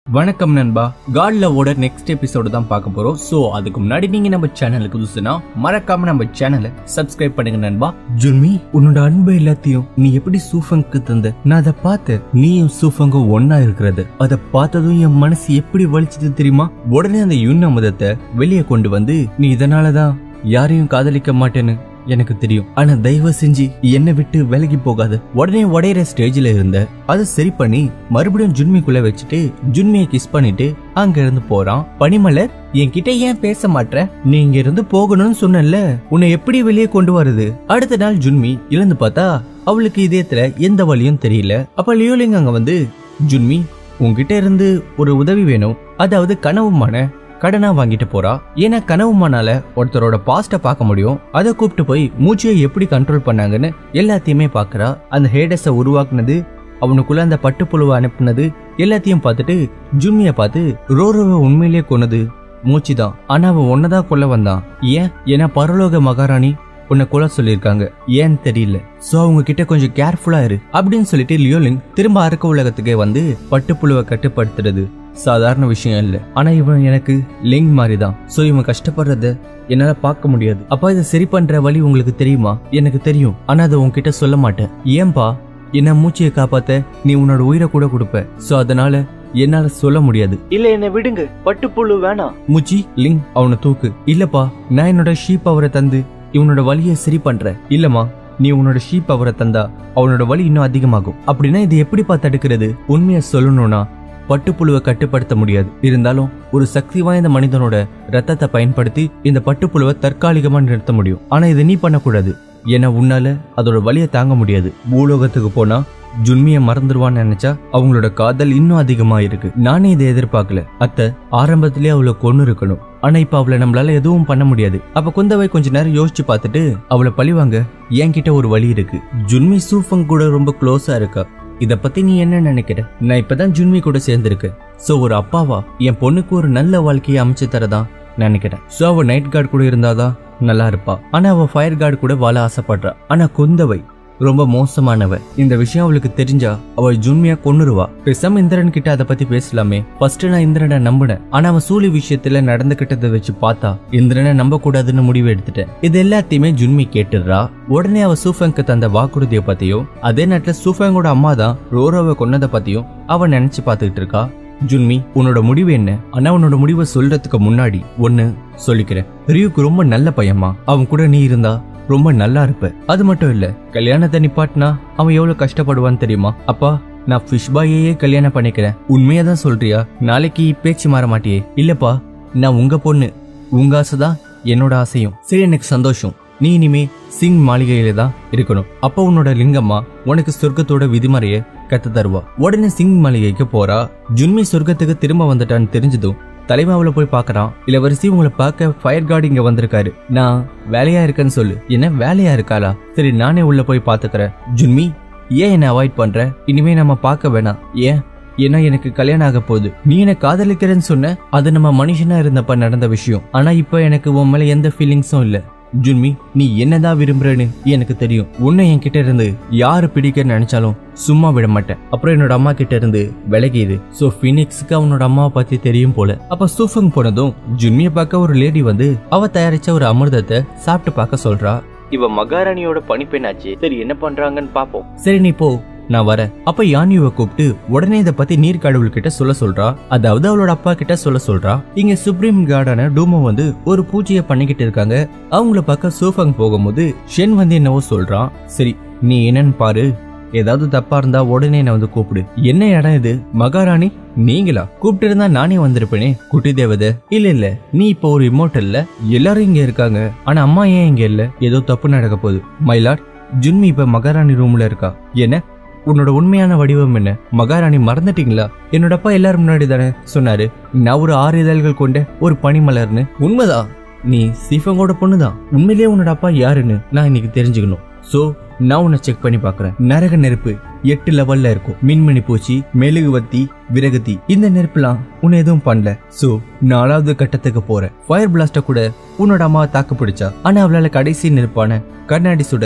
வணக்கம் நண்பா God லவோட next episode தான் பார்க்க போறோம் சோ அதுக்கு முன்னாடி நீங்க நம்ம சேனலுக்கு புதுசுனா மறக்காம நம்ம சேனலை சப்ஸ்கிரைப் பண்ணுங்க நண்பா ஜுன்மி உன்னோட அன்பு எல்லாத்தையும் நீ எப்படி சூஃபங்க்கு தந்த நான் அதை பார்த்தேன் நீயும் சூஃபங்கும் ஒன்னா இருக்கிறது அதை பார்த்ததும் என் மனசு எப்படி வலிச்சது தெரியுமா உடனே அந்த யுன்ன முதத்தை வெளியே கொண்டு வந்து நீ இதனாலதான் யாரையும் காதலிக்க மாட்டேன்னு எனக்கு தெரியும் ஆனா தயவு செஞ்சு என்னை விட்டு விலகி போகாது உடனே உடையிற ஸ்டேஜ்ல இருந்த அதை சரி பண்ணி மறுபடியும் ஜுன்மிக்குள்ள வச்சுட்டு ஜுன்மியை கிஸ் பண்ணிட்டு அங்க இருந்து போறான் பனிமலர் என்கிட்ட ஏன் பேச மாட்ற நீ இங்க இருந்து போகணும்னு சொன்னல உன்னை எப்படி வெளியே கொண்டு வருது அடுத்த நாள் ஜுன்மி இழந்து பார்த்தா அவளுக்கு இதயத்துல எந்த வழியும் தெரியல அப்ப லியோலிங் அங்க வந்து ஜுன்மி உன்கிட்ட இருந்து ஒரு உதவி வேணும் அதாவது கனவுமான கடனா வாங்கிட்டு போறா ஏன்னா கனவுமானால ஒருத்தரோட பாஸ்ட பார்க்க முடியும் அதை கூப்பிட்டு போய் மூச்சையை எப்படி கண்ட்ரோல் பண்ணாங்கன்னு எல்லாத்தையுமே பார்க்கறா அந்த ஹேடஸ உருவாக்குனது அவனுக்குள்ள அந்த பட்டுப்புழுவை அனுப்புனது எல்லாத்தையும் பார்த்துட்டு ஜுன்மிய பார்த்து ரோரோவை உண்மையிலேயே கொன்னது மூச்சு தான் ஆனா அவன் ஒன்னதான் கொல்ல வந்தான் ஏன் ஏன்னா பரலோக மகாராணி உன்னை கொலை சொல்லியிருக்காங்க ஏன்னு தெரியல சோ அவங்க கிட்ட கொஞ்சம் கேர்ஃபுல்லா இரு அப்படின்னு சொல்லிட்டு லியோலிங் திரும்ப அரக்க உலகத்துக்கே வந்து பட்டுப்புழுவை கட்டுப்படுத்துறது சாதாரண விஷயம் இல்ல ஆனா இவன் எனக்கு லிங் மாதிரி தான் சோ இவன் கஷ்டப்படுறத என்னால பார்க்க முடியாது அப்பா இதை சரி பண்ற வழி உங்களுக்கு தெரியுமா எனக்கு தெரியும் ஆனா அதை உன்கிட்ட சொல்ல மாட்டேன் ஏன்பா என்ன மூச்சையை காப்பாத்த நீ உன்னோட உயிரை கூட கொடுப்ப சோ அதனால என்னால சொல்ல முடியாது இல்ல என்ன விடுங்க பட்டுப்புழு வேணாம் முச்சி லிங் அவனை தூக்கு இல்லப்பா நான் என்னோட ஷீப் அவரை தந்து இவனோட வலியை சரி பண்றேன் இல்லம்மா நீ உன்னோட ஷீப் அவரை தந்தா அவனோட வலி இன்னும் அதிகமாகும் அப்படின்னா இது எப்படிப்பா தடுக்கிறது உண்மையை சொல்லணும்னா பட்டுப்புழுவை கட்டுப்படுத்த முடியாது இருந்தாலும் ஒரு சக்தி வாய்ந்த மனிதனோட ரத்தத்தை பயன்படுத்தி இந்த பட்டுப்புழுவை தற்காலிகமா நிறுத்த முடியும் ஆனா இதை நீ பண்ணக்கூடாது ஏன்னா உன்னால அதோட வலியை தாங்க முடியாது பூலோகத்துக்கு போனா ஜுன்மிய மறந்துடுவான்னு நினைச்சா அவங்களோட காதல் இன்னும் அதிகமா இருக்கு நானே இதை எதிர்பார்க்கல அத்தை ஆரம்பத்திலே அவளை கொன்னு இருக்கணும் ஆனா இப்ப அவளை நம்மளால எதுவும் பண்ண முடியாது அப்ப குந்தவை கொஞ்ச நேரம் யோசிச்சு பார்த்துட்டு அவளை பழிவாங்க என்கிட்ட ஒரு வழி இருக்கு ஜுன்மி சூஃபங் கூட ரொம்ப க்ளோஸா இருக்கா இத பத்தி நீ என்ன நினைக்கிற நான் இப்பதான் ஜுன்மி கூட சேர்ந்திருக்கேன் சோ ஒரு அப்பாவா என் பொண்ணுக்கு ஒரு நல்ல வாழ்க்கையை அமைச்சு தரதான் நினைக்கிறேன் சோ அவ நைட் கார்டு கூட இருந்தாதான் நல்லா இருப்பா ஆனா அவ ஃபயர் கார்டு கூட வாழ ஆசைப்படுறா ஆனா குந்தவை ரொம்ப மோசமானவ இந்த விஷயம் அவளுக்கு தெரிஞ்சா அவள் ஜுன்மியா கொன்னுருவா பேசாம இந்திரன் கிட்ட அதை பத்தி பேசலாமே ஃபர்ஸ்ட் நான் இந்திரனை நம்பினேன் ஆனா அவன் சூழி விஷயத்துல நடந்துகிட்டதை வச்சு பார்த்தா இந்திரனை நம்ப கூடாதுன்னு முடிவு எடுத்துட்டேன் இது எல்லாத்தையுமே ஜுன்மி கேட்டுடுறா உடனே அவ சூஃபங்க்கு தந்த வாக்குறுதியை பத்தியும் அதே நேரத்துல சூஃபங்கோட அம்மா தான் ரோரோவை கொன்னதை பத்தியும் அவ நினைச்சு பார்த்துக்கிட்டு இருக்கா ஜுன்மி உன்னோட முடிவு என்ன ஆனா உன்னோட முடிவை சொல்றதுக்கு முன்னாடி ஒன்னு சொல்லிக்கிறேன் ரியுக்கு ரொம்ப நல்ல பையன்மா அவன் கூட நீ இருந்தா ரொம்ப நல்லா இருப்ப அது மட்டும் இல்ல கல்யாணத்தை நிப்பாட்டினா அவன் எவ்வளவு கஷ்டப்படுவான்னு தெரியுமா அப்பா நான் ஃபிஷ் பாயையே கல்யாணம் பண்ணிக்கிறேன் உண்மையா தான் சொல்றியா நாளைக்கு பேச்சு மாற மாட்டியே இல்லப்பா நான் உங்க பொண்ணு உங்க ஆசைதான் என்னோட ஆசையும் சரி எனக்கு சந்தோஷம் நீ இனிமே சிங் மாளிகையில தான் இருக்கணும் அப்ப உன்னோட லிங்கம்மா உனக்கு சொர்க்கத்தோட விதிமுறைய கத்து தருவா உடனே சிங் மாளிகைக்கு போறா ஜுன்மி சொர்க்கத்துக்கு திரும்ப வந்துட்டான்னு தெரிஞ்சதும் தலைமாவில போய் பார்க்கறான் இளவரசி உங்களை பார்க்க ஃபயர் கார்டு இங்க வந்திருக்காரு நான் வேலையா இருக்கேன்னு சொல்லு என்ன வேலையா இருக்காளா சரி நானே உள்ள போய் பாத்துக்கிறேன் ஜுன்மி ஏன் என்ன அவாய்ட் பண்ற இனிமே நம்ம பார்க்க வேணாம் ஏன் ஏன்னா எனக்கு கல்யாணம் ஆக போகுது நீ என்ன காதலிக்கிறேன்னு சொன்ன அது நம்ம மனுஷனா இருந்தப்ப நடந்த விஷயம் ஆனா இப்ப எனக்கு உன் மேல எந்த ஃபீலிங்ஸும் இல்ல ஜுன்மி நீ என்னதான் விரும்புறன்னு எனக்கு தெரியும் உன்னை என்கிட்ட இருந்து யாரு பிடிக்க நினைச்சாலும் சும்மா விட மாட்டேன் அப்புறம் என்னோட அம்மா கிட்ட இருந்து விலகிது சோ பினிக்ஸுக்கு அவனோட அம்மாவை பத்தி தெரியும் போல அப்ப சூஃபங் போனதும் ஜுன்மிய பார்க்க ஒரு லேடி வந்து அவ தயாரிச்ச ஒரு அமிர்தத்தை சாப்பிட்டு பார்க்க சொல்றா இவ மகாராணியோட பணிப்பெண்ணாச்சு சரி என்ன பண்றாங்கன்னு பாப்போம் சரி நீ போ நான் வரேன் அப்ப யானியுவை கூப்பிட்டு உடனே இதை பத்தி நீர் கடவுள் கிட்ட சொல்ல சொல்றா அதாவது அவளோட அப்பா கிட்ட சொல்ல சொல்றா இங்க சுப்ரீம் கார்டான டூமோ வந்து ஒரு பூஜையை பண்ணிக்கிட்டு இருக்காங்க அவங்கள பார்க்க சோஃபங் போகும்போது ஷென் வந்து என்னவோ சொல்றான் சரி நீ என்னன்னு பாரு ஏதாவது தப்பா இருந்தா உடனே என்ன வந்து கூப்பிடு என்ன இடம் இது மகாராணி நீங்களா கூப்பிட்டு இருந்தா நானே வந்திருப்பேனே குட்டி தேவதை இல்ல இல்ல நீ இப்போ ஒரு இம்மோட்டல்ல எல்லாரும் இங்க இருக்காங்க ஆனா அம்மா ஏன் இங்க இல்ல ஏதோ தப்பு நடக்க போகுது மயிலாட் ஜுன்மி இப்ப மகாராணி ரூம்ல இருக்கா என்ன உன்னோட உண்மையான வடிவம் என்ன மகாராணி மறந்துட்டீங்களா என்னோட அப்பா எல்லாரும் முன்னாடி தானே சொன்னாரு நான் ஒரு ஆறு இதழ்கள் கொண்ட ஒரு பனிமலர்னு உண்மைதான் நீ சீஃபங்கோட பொண்ணுதான் உண்மையிலேயே உன்னோட அப்பா யாருன்னு நான் இன்னைக்கு தெரிஞ்சுக்கணும் சோ நான் உன்னை செக் பண்ணி பாக்குறேன் நரக நெருப்பு எட்டு லெவல்ல இருக்கும் மின்மணி பூச்சி மெழுகுவத்தி விறகுத்தி இந்த நெருப்புலாம் உன்னை எதுவும் பண்ணல சோ நாலாவது கட்டத்துக்கு போற ஃபயர் பிளாஸ்ட கூட உன்னோட அம்மாவை தாக்கு பிடிச்சா ஆனா அவளால கடைசி நெருப்பான கண்ணாடி சுடர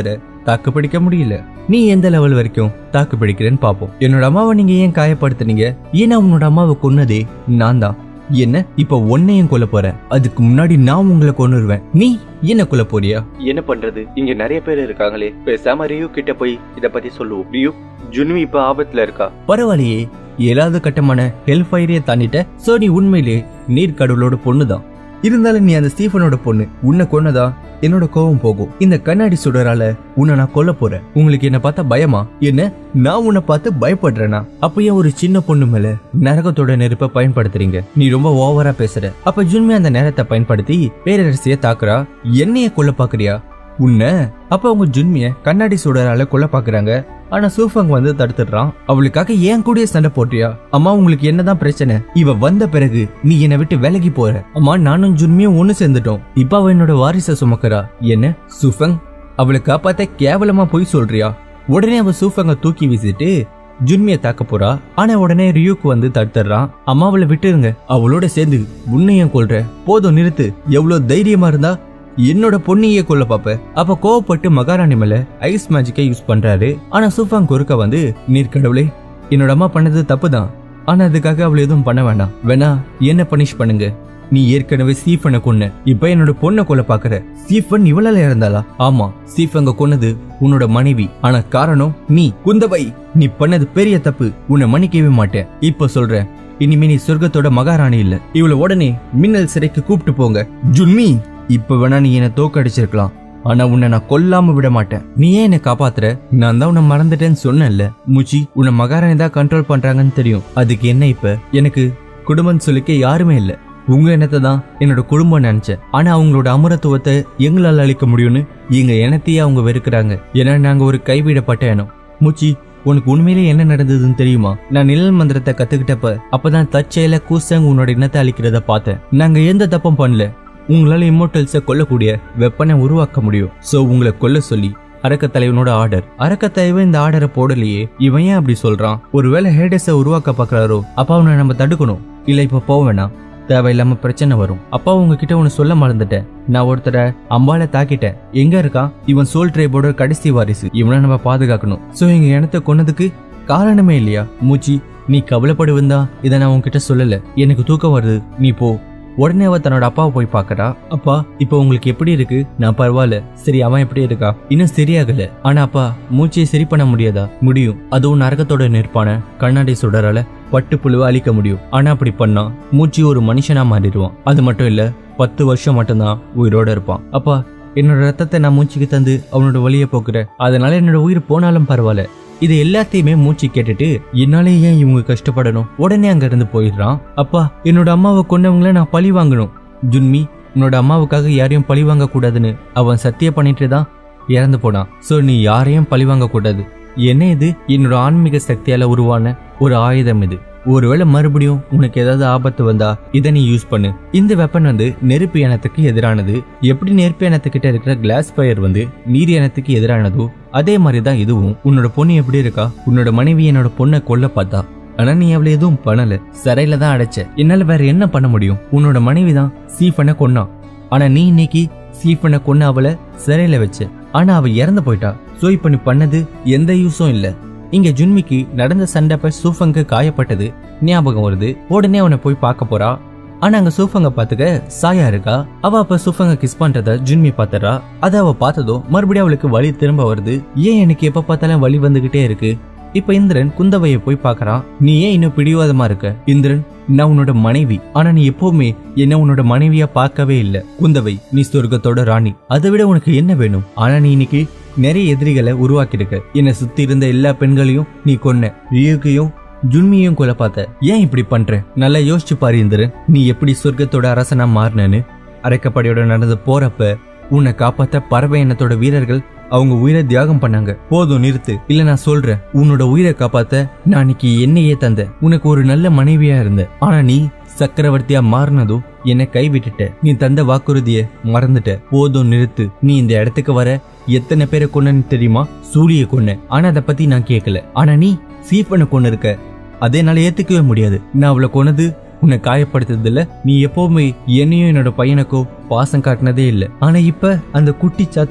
தாக்கு பிடிக்க முடியல நீ எந்த லெவல் வரைக்கும் தாக்கு பிடிக்கிறேன்னு பாப்போம் என்னோட அம்மாவை நீங்க ஏன் காயப்படுத்துனீங்க ஏன்னா உன்னோட அம்மாவை கொன்னதே நான் தான் என்ன இப்ப உன்னையும் கொல்ல போற அதுக்கு முன்னாடி நான் உங்களை கொன்னுருவேன் நீ என்ன கொல்ல போறியா என்ன பண்றது இங்க நிறைய பேர் இருக்காங்களே பேசாம ரியூ கிட்ட போய் இத பத்தி சொல்லுவோம் ரியூ ஜுன்வி இப்ப ஆபத்துல இருக்கா பரவாயில்லையே ஏழாவது கட்டமான ஹெல்ஃபயரையே தாண்டிட்ட சோ நீ உண்மையிலே நீர்க்கடவுளோட பொண்ணுதான் இருந்தாலும் நீ அந்த ஸ்டீஃபனோட பொண்ணு உன்னை கொன்னதா என்னோட கோவம் போகும் இந்த கண்ணாடி சுடரால உன்னை நான் கொல்ல போறேன் உங்களுக்கு என்ன பார்த்தா பயமா என்ன நான் உன்னை பார்த்து பயப்படுறேனா அப்ப ஏன் ஒரு சின்ன பொண்ணு மேல நரகத்தோட நெருப்பை பயன்படுத்துறீங்க நீ ரொம்ப ஓவரா பேசுற அப்ப ஜுன்மே அந்த நேரத்தை பயன்படுத்தி பேரரசிய தாக்குறா என்னைய கொல்ல பாக்குறியா உன்னை அப்ப அவங்க ஜுன்மிய கண்ணாடி சுடரால கொல்ல பாக்குறாங்க ஆனா சூஃபங் வந்து தடுத்துடுறான் அவளுக்காக ஏன் கூடயே சண்டை போட்டியா அம்மா உங்களுக்கு என்னதான் பிரச்சனை இவ வந்த பிறகு நீ என்னை விட்டு விலகி போற அம்மா நானும் ஜுன்மியும் ஒண்ணு சேர்ந்துட்டோம் இப்ப அவ என்னோட வாரிச சுமக்கிறா என்ன சூஃபங் அவளை காப்பாத்த கேவலமா போய் சொல்றியா உடனே அவ சூஃபங்க தூக்கி வீசிட்டு ஜுன்மிய தாக்க போறா ஆனா உடனே ரியூக்கு வந்து தடுத்துறான் அம்மாவளை விட்டுருங்க அவளோட சேர்ந்து உன்னையும் கொல்ற போதும் நிறுத்து எவ்வளவு தைரியமா இருந்தா என்னோட பொண்ணையே கொல்ல பாப்ப அப்ப கோவப்பட்டு மகாராணி மேல ஐஸ் மேஜிக்கை யூஸ் பண்றாரு ஆனா சூஃபாங் குறுக்க வந்து நீர் கடவுளே என்னோட அம்மா பண்ணது தப்புதான் ஆனா அதுக்காக அவளை எதுவும் பண்ண வேண்டாம் வேணா என்ன பனிஷ் பண்ணுங்க நீ ஏற்கனவே ஸ்டீஃபனை கொன்ன இப்ப என்னோட பொண்ணை கொல்ல பாக்குற ஸ்டீஃபன் இவளால இறந்தாளா ஆமா ஸ்டீஃபங்க கொன்னது உன்னோட மனைவி ஆனா காரணம் நீ குந்தவை நீ பண்ணது பெரிய தப்பு உன்னை மன்னிக்கவே மாட்டேன் இப்ப சொல்றேன் இனிமே நீ சொர்க்கத்தோட மகாராணி இல்ல இவள உடனே மின்னல் சிறைக்கு கூப்பிட்டு போங்க ஜுன்மி இப்ப வேணா நீ என்ன தோக்கடிச்சிருக்கலாம் ஆனா உன்னை நான் கொல்லாம விட மாட்டேன் நீ ஏன் என்ன காப்பாத்துற நான் தான் உன்னை மறந்துட்டேன்னு சொன்னேன்ல முச்சி உன்னை மகாராணி தான் கண்ட்ரோல் பண்றாங்கன்னு தெரியும் அதுக்கு என்ன இப்ப எனக்கு குடும்பம் சொல்லிக்க யாருமே இல்ல உங்க எண்ணத்தை தான் என்னோட குடும்பம் நினைச்சேன் ஆனா அவங்களோட அமரத்துவத்தை எங்களால அளிக்க முடியும்னு எங்க எண்ணத்தையே அவங்க வெறுக்கிறாங்க ஏன்னா நாங்க ஒரு கைவிடப்பட்ட இனம் மூச்சி உனக்கு உண்மையிலே என்ன நடந்ததுன்னு தெரியுமா நான் நிழல் மந்திரத்தை கத்துக்கிட்டப்ப அப்பதான் தற்செயல கூசங் உன்னோட இனத்தை அழிக்கிறத பார்த்தேன் நாங்க எந்த தப்பும் பண்ணல உங்களால இம்மோட்டல்ஸ கொல்லக்கூடிய வெப்பனை உருவாக்க முடியும் சோ உங்களை கொல்ல சொல்லி அரக்கத்தலைவனோட ஆர்டர் அரக்கத்தலைவன் இந்த ஆர்டரை போடலையே இவன் ஏன் அப்படி சொல்றான் ஒருவேளை ஹேடஸ உருவாக்க பாக்குறாரோ அப்ப அவனை நம்ம தடுக்கணும் இல்ல இப்ப போக வேணாம் தேவையில்லாம பிரச்சனை வரும் அப்பா உங்ககிட்ட ஒன்னு சொல்ல மறந்துட்டேன் நான் ஒருத்தரை அம்பால தாக்கிட்டேன் எங்க இருக்கான் இவன் சோல் ட்ரைபோட கடைசி வாரிசு இவனை நம்ம பாதுகாக்கணும் சோ எங்க இனத்தை கொன்னதுக்கு காரணமே இல்லையா மூச்சி நீ கவலைப்படுவந்தா இதை நான் உன்கிட்ட சொல்லல எனக்கு தூக்கம் வருது நீ போ உடனே அவ தன்னோட அப்பாவை போய் பார்க்கறா அப்பா இப்போ உங்களுக்கு எப்படி இருக்கு நான் பரவாயில்ல சரி அவன் எப்படி இருக்கா இன்னும் சரியாகல ஆனா அப்பா மூச்சையை சரி பண்ண முடியாதா முடியும் அதுவும் நரகத்தோட நிற்பான கண்ணாடி சுடரால பட்டு புழுவை அழிக்க முடியும் ஆனா அப்படி பண்ணா மூச்சு ஒரு மனுஷனா மாறிடுவான் அது மட்டும் இல்ல பத்து வருஷம் மட்டும்தான் உயிரோட இருப்பான் அப்பா என்னோட ரத்தத்தை நான் மூச்சுக்கு தந்து அவனோட வழியை போக்குற அதனால என்னோட உயிர் போனாலும் பரவாயில்ல இது எல்லாத்தையுமே மூச்சு கேட்டுட்டு என்னாலே ஏன் இவங்க கஷ்டப்படணும் உடனே அங்க இருந்து போயிடுறான் அப்பா என்னோட அம்மாவை கொன்னவங்கள நான் பழி வாங்கணும் ஜுன்மி உன்னோட அம்மாவுக்காக யாரையும் பழி வாங்க கூடாதுன்னு அவன் சத்தியம் பண்ணிட்டு தான் இறந்து போனான் சோ நீ யாரையும் பழி வாங்க கூடாது என்ன இது என்னோட ஆன்மீக சக்தியால உருவான ஒரு ஆயுதம் இது ஒருவேளை மறுபடியும் உனக்கு ஏதாவது ஆபத்து வந்தா இதை நீ யூஸ் பண்ணு இந்த வெப்பன் வந்து நெருப்பு இனத்துக்கு எதிரானது எப்படி நெருப்பு இனத்துக்கிட்ட இருக்கிற கிளாஸ் ஃபயர் வந்து நீர் இனத்துக்கு எதிரானதோ அதே மாதிரி தான் இதுவும் உன்னோட பொண்ணு எப்படி இருக்கா உன்னோட மனைவி என்னோட பொண்ணை கொல்ல பார்த்தா ஆனா நீ அவளை எதுவும் பண்ணல சிறையில தான் அடைச்ச என்னால வேற என்ன பண்ண முடியும் உன்னோட மனைவி தான் சீஃபனை கொன்னான் ஆனா நீ இன்னைக்கு சீஃபனை கொன்ன அவளை சிறையில வச்ச ஆனா அவ இறந்து போயிட்டா சோ இப்ப நீ பண்ணது எந்த யூஸும் இல்ல இங்க ஜுன்மிக்கு நடந்த சண்டைப்ப சூஃபங்கு காயப்பட்டது ஞாபகம் வருது உடனே அவனை போய் பார்க்க போறா ஆனா அங்க சூஃபங்க பாத்துக்க சாயா இருக்கா அவ அப்ப சூஃபங்க கிஸ் பண்றத ஜுன்மி பாத்துறா அத அவ பார்த்ததோ மறுபடியும் அவளுக்கு வலி திரும்ப வருது ஏன் எனக்கு எப்ப பார்த்தாலும் வலி வந்துகிட்டே இருக்கு இப்ப இந்திரன் குந்தவைய போய் பார்க்கறான் நீ ஏன் இன்னும் பிடிவாதமா இருக்க இந்திரன் நான் உன்னோட மனைவி ஆனா நீ எப்பவுமே என்ன உன்னோட மனைவியா பார்க்கவே இல்ல குந்தவை நீ சொர்க்கத்தோட ராணி அதை விட உனக்கு என்ன வேணும் ஆனா நீ இன்னைக்கு நிறைய எதிரிகளை உருவாக்கியிருக்க என்னை சுத்தி இருந்த எல்லா பெண்களையும் நீ கொன்ன ரியுகையும் ஜுன்மியும் கொலை பார்த்த ஏன் இப்படி பண்ற நல்லா யோசிச்சு பாரு இந்திரன் நீ எப்படி சொர்க்கத்தோட அரசனா மாறினன்னு அரைக்கப்படையோட நடந்து போறப்ப உன்னை காப்பாத்த பறவை இனத்தோட வீரர்கள் அவங்க உயிரை தியாகம் பண்ணாங்க போதும் நிறுத்து இல்ல நான் சொல்றேன் உன்னோட உயிரை காப்பாத்த நான் இன்னைக்கு என்னையே தந்த உனக்கு ஒரு நல்ல மனைவியா இருந்த ஆனா நீ சக்கரவர்த்தியா மாறினதும் என்னை கைவிட்டுட்ட நீ தந்த வாக்குறுதிய மறந்துட்ட போதும் நிறுத்து நீ இந்த இடத்துக்கு வர எத்தனை பேரை கொன்னன்னு தெரியுமா சூரிய கொன்ன ஆனா அதை பத்தி நான் கேட்கல ஆனா நீ சீப்பனை கொண்டு இருக்க அதை என்னால ஏத்துக்கவே முடியாது நான் அவளை கொன்னது உன்னை காயப்படுத்துறது இல்ல நீ எப்பவுமே என்னையும் என்னோட பையனுக்கோ பாசம் காட்டினதே இல்ல ஆனா இப்ப அந்த குட்டி சாத்தா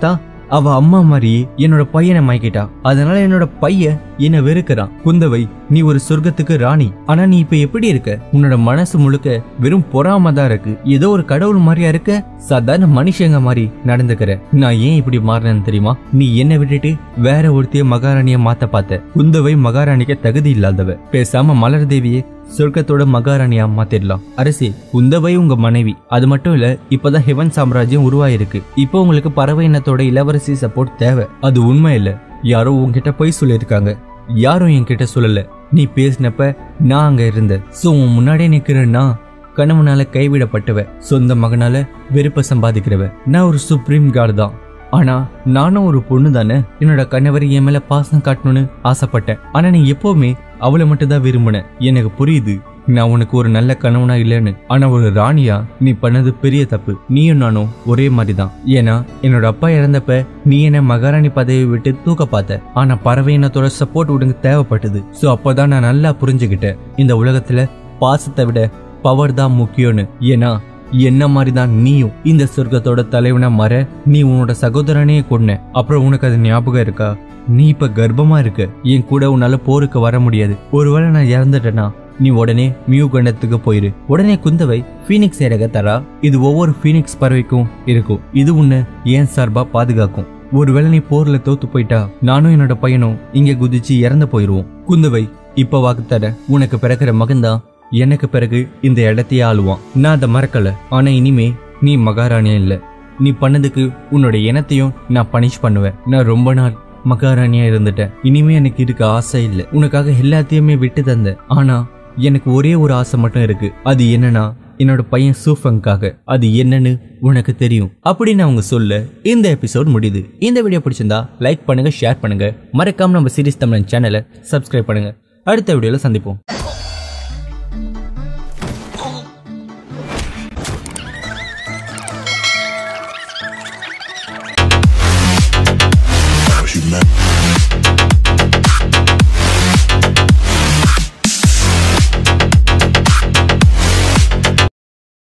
அவ அம்மா மாதிரியே என்னோட பையனை மயக்கிட்டா அதனால என்னோட பையன் என்ன வெறுக்கிறான் குந்தவை நீ ஒரு சொர்க்கத்துக்கு ராணி ஆனா நீ இப்ப எப்படி இருக்க உன்னோட மனசு முழுக்க வெறும் பொறாம தான் இருக்கு ஏதோ ஒரு கடவுள் மாதிரியா இருக்க சாதாரண மனுஷங்க மாதிரி நடந்துக்கிற நான் ஏன் இப்படி மாறினேன்னு தெரியுமா நீ என்ன விட்டுட்டு வேற ஒருத்தைய மகாராணிய மாத்த பார்த்த குந்தவை மகாராணிக்கு தகுதி இல்லாதவ பேசாம மலர் தேவியே சொர்க்கத்தோட மகாராணியா மாத்திடலாம் அரசி குந்தவை உங்க மனைவி அது மட்டும் இல்ல இப்பதான் ஹெவன் சாம்ராஜ்யம் உருவாயிருக்கு இப்போ உங்களுக்கு பறவை இனத்தோட இளவரசி சப்போர்ட் தேவை அது உண்மை இல்ல யாரோ உன்கிட்ட போய் சொல்லியிருக்காங்க யாரும் என்கிட்ட சொல்லல நீ பேசினப்ப நான் அங்க இருந்தேன் சோ உன் முன்னாடியே நிக்கிறேன்னா கணவனால கைவிடப்பட்டவ சொந்த மகனால வெறுப்ப சம்பாதிக்கிறவ நான் ஒரு சுப்ரீம் கார்டு தான் ஆனா நானும் ஒரு பொண்ணு தானே என்னோட கணவர் என் மேல பாசம் காட்டணும்னு ஆசைப்பட்டேன் ஆனா நீ எப்பவுமே அவளை மட்டும் தான் விரும்பின எனக்கு புரியுது நான் உனக்கு ஒரு நல்ல கணவனா இல்லைன்னு ஆனா ஒரு ராணியா நீ பண்ணது பெரிய தப்பு நீயும் நானும் ஒரே மாதிரி தான் ஏன்னா என்னோட அப்பா இறந்தப்ப நீ என்ன மகாராணி பதவி விட்டு தூக்க பார்த்த ஆனா பறவை இனத்தோட சப்போர்ட் உனக்கு தேவைப்பட்டது சோ அப்பதான் நான் நல்லா புரிஞ்சுக்கிட்டேன் இந்த உலகத்துல பாசத்தை விட பவர் தான் முக்கியம்னு ஏன்னா என்ன மாதிரி தான் நீயும் இந்த சொர்க்கத்தோட தலைவனா மாற நீ உன்னோட சகோதரனையே கொன்ன அப்புறம் உனக்கு அது ஞாபகம் இருக்கா நீ இப்ப கர்ப்பமா இருக்க என் கூட உன்னால போருக்கு வர முடியாது ஒருவேளை நான் இறந்துட்டேனா நீ உடனே மியூ கண்டத்துக்கு போயிரு உடனே குந்தவை ஃபீனிக்ஸ் இறக தரா இது ஒவ்வொரு ஃபீனிக்ஸ் பறவைக்கும் இருக்கும் இது உன்னை ஏன் சார்பா பாதுகாக்கும் ஒருவேளை நீ போர்ல தோத்து போயிட்டா நானும் என்னோட பையனும் இங்க குதிச்சு இறந்து போயிருவோம் குந்தவை இப்ப வாக்கு தர உனக்கு பிறக்கிற மகன்தான் எனக்கு பிறகு இந்த இடத்தையே ஆளுவான் நான் அதை மறக்கல ஆனா இனிமே நீ மகாராணியா இல்ல நீ பண்ணதுக்கு உன்னோட இனத்தையும் நான் பனிஷ் பண்ணுவேன் நான் ரொம்ப நாள் மகாராணியா இருந்துட்டேன் இனிமே எனக்கு இருக்க ஆசை இல்ல உனக்காக எல்லாத்தையுமே விட்டு தந்தேன் ஆனா எனக்கு ஒரே ஒரு ஆசை மட்டும் இருக்கு அது என்னன்னா என்னோட பையன் சூஃபங்காக அது என்னன்னு உனக்கு தெரியும் அப்படின்னு அவங்க சொல்ல இந்த எபிசோட் முடியுது இந்த வீடியோ பிடிச்சிருந்தா லைக் பண்ணுங்க ஷேர் பண்ணுங்க மறக்காம நம்ம சீரிஸ் தமிழன் சேனலை சப்ஸ்கிரைப் பண்ணுங்க அடுத்த வீடியோல சந்திப்போம்